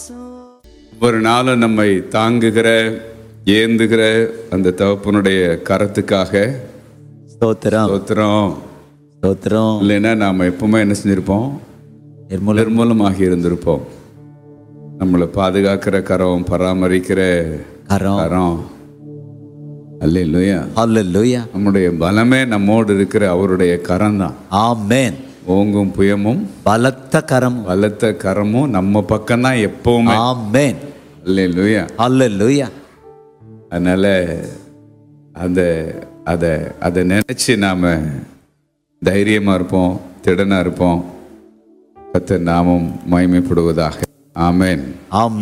ஒவ்வொரு நாளும் நம்மை தாங்குகிற ஏந்துகிற அந்த தகப்பனுடைய கரத்துக்காக ஸ்தோத்திரம் ஸ்தோத்திரம் ஸ்தோத்திரம் இல்லைன்னா நாம் எப்பவுமே என்ன செஞ்சிருப்போம் நிர்மூல நிர்மூலமாகி இருந்திருப்போம் நம்மளை பாதுகாக்கிற கரம் பராமரிக்கிற கரம் கரம் அல்லையா ஹalleluya நம்முடைய பலமே நம்மோடு இருக்கிற அவருடைய கரம் தான் ஆமென் ஓங்கும் புயமும் பலத்த கரம் பலத்த கரமும் நம்ம பக்கம்தான் எப்பவுமே ஆமென் அல்லையா ஹalleluya அதனால அந்த அதை அதை நினைச்சு நாம தைரியமா இருப்போம் திடனா இருப்போம் கத்த நாமும் மகிமைப்படுவதாக ஆமென் ஆமென்